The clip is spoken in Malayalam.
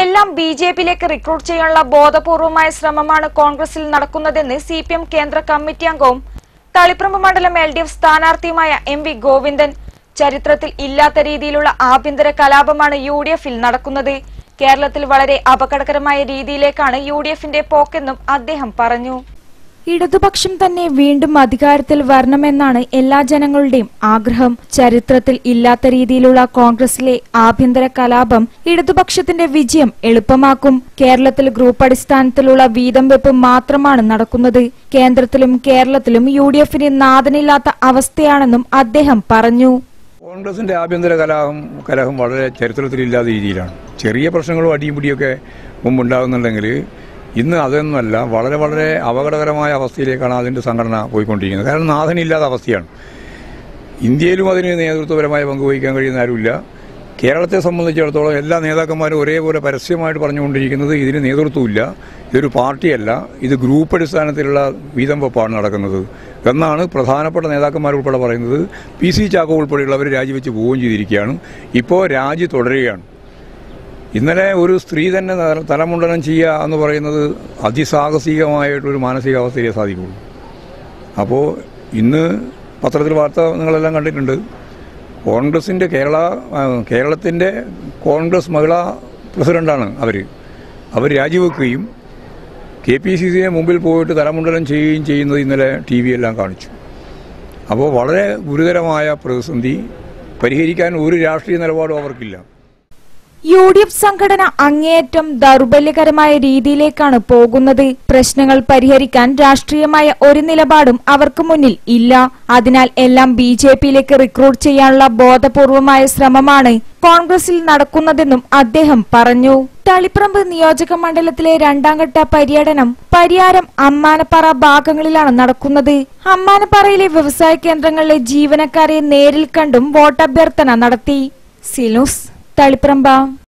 എല്ലാം ബി ജെ പിയിലേക്ക് റിക്രൂട്ട് ചെയ്യാനുള്ള ബോധപൂർവമായ ശ്രമമാണ് കോൺഗ്രസിൽ നടക്കുന്നതെന്ന് സി പി എം കേന്ദ്ര കമ്മിറ്റി അംഗവും തളിപ്രമ്പ് മണ്ഡലം എൽ ഡി എഫ് സ്ഥാനാർത്ഥിയുമായ എം വി ഗോവിന്ദൻ ചരിത്രത്തിൽ ഇല്ലാത്ത രീതിയിലുള്ള ആഭ്യന്തര കലാപമാണ് യു ഡി എഫിൽ നടക്കുന്നത് കേരളത്തിൽ വളരെ അപകടകരമായ രീതിയിലേക്കാണ് യു ഡി എഫിന്റെ പോക്കെന്നും അദ്ദേഹം പറഞ്ഞു ഇടതുപക്ഷം തന്നെ വീണ്ടും അധികാരത്തിൽ വരണമെന്നാണ് എല്ലാ ജനങ്ങളുടെയും ആഗ്രഹം ചരിത്രത്തിൽ ഇല്ലാത്ത രീതിയിലുള്ള കോൺഗ്രസിലെ ആഭ്യന്തര കലാപം ഇടതുപക്ഷത്തിന്റെ വിജയം എളുപ്പമാക്കും കേരളത്തിൽ ഗ്രൂപ്പ് അടിസ്ഥാനത്തിലുള്ള വീതം വെപ്പ് മാത്രമാണ് നടക്കുന്നത് കേന്ദ്രത്തിലും കേരളത്തിലും യു ഡി എഫിന് നാഥനില്ലാത്ത അവസ്ഥയാണെന്നും അദ്ദേഹം പറഞ്ഞു കോൺഗ്രസിന്റെ ആഭ്യന്തര കലഹം കലഹം വളരെ ചരിത്രത്തിലില്ലാത്ത രീതിയിലാണ് ചെറിയ പ്രശ്നങ്ങളും അടിയും പിടിയൊക്കെ മുമ്പുണ്ടാകുന്നുണ്ടെങ്കിൽ ഇന്ന് അതൊന്നുമല്ല വളരെ വളരെ അപകടകരമായ അവസ്ഥയിലേക്കാണ് അതിന്റെ സംഘടന പോയിക്കൊണ്ടിരിക്കുന്നത് കാരണം നാഥനില്ലാത്ത അവസ്ഥയാണ് ഇന്ത്യയിലും അതിന് നേതൃത്വപരമായ പങ്ക് വഹിക്കാൻ കഴിയുന്ന ആരുമില്ല കേരളത്തെ സംബന്ധിച്ചിടത്തോളം എല്ലാ നേതാക്കന്മാരും ഒരേപോലെ പരസ്യമായിട്ട് പറഞ്ഞുകൊണ്ടിരിക്കുന്നത് ഇതിന് നേതൃത്വമില്ല ഇതൊരു പാർട്ടിയല്ല ഇത് ഗ്രൂപ്പ് അടിസ്ഥാനത്തിലുള്ള വീതം വെപ്പാണ് നടക്കുന്നത് എന്നാണ് പ്രധാനപ്പെട്ട നേതാക്കന്മാർ ഉൾപ്പെടെ പറയുന്നത് പി സി ചാക്കോ ഉൾപ്പെടെയുള്ളവർ രാജിവെച്ച് പോവുകയും ചെയ്തിരിക്കുകയാണ് ഇപ്പോൾ രാജി തുടരുകയാണ് ഇന്നലെ ഒരു സ്ത്രീ തന്നെ തല- തലമുണ്ടനം ചെയ്യുക എന്ന് പറയുന്നത് അതിസാഹസികമായിട്ടൊരു മാനസികാവസ്ഥയെ സാധിക്കുള്ളൂ അപ്പോൾ ഇന്ന് പത്രത്തിൽ വാർത്ത നിങ്ങളെല്ലാം കണ്ടിട്ടുണ്ട് കോൺഗ്രസിൻ്റെ കേരള ആ, കേരളത്തിൻ്റെ കോൺഗ്രസ് മഹിളാ പ്രസിഡന്റാണ് അവർ അവർ രാജിവെക്കുകയും കെ പി സി സിയെ മുമ്പിൽ പോയിട്ട് തലമുണ്ടനം ചെയ്യുകയും ചെയ്യുന്നത് ഇന്നലെ ടി വി എല്ലാം കാണിച്ചു അപ്പോൾ വളരെ ഗുരുതരമായ പ്രതിസന്ധി പരിഹരിക്കാൻ ഒരു രാഷ്ട്രീയ നിലപാടും അവർക്കില്ല യു ഡി എഫ് സംഘടന അങ്ങേയറ്റം ദൗർബല്യകരമായ രീതിയിലേക്കാണ് പോകുന്നത് പ്രശ്നങ്ങൾ പരിഹരിക്കാൻ രാഷ്ട്രീയമായ ഒരു നിലപാടും അവർക്ക് മുന്നിൽ ഇല്ല അതിനാൽ എല്ലാം ബി ജെ പിയിലേക്ക് റിക്രൂട്ട് ചെയ്യാനുള്ള ബോധപൂർവമായ ശ്രമമാണ് കോൺഗ്രസിൽ നടക്കുന്നതെന്നും അദ്ദേഹം പറഞ്ഞു തളിപ്രമ്പ് നിയോജക മണ്ഡലത്തിലെ രണ്ടാംഘട്ട പര്യടനം പരിയാരം അമ്മാനപ്പാറ ഭാഗങ്ങളിലാണ് നടക്കുന്നത് അമ്മാനപ്പാറയിലെ വ്യവസായ കേന്ദ്രങ്ങളിലെ ജീവനക്കാരെ നേരിൽ കണ്ടും വോട്ടഭ്യർത്ഥന നടത്തി സിലൂസ് തളിപ്രമ്പ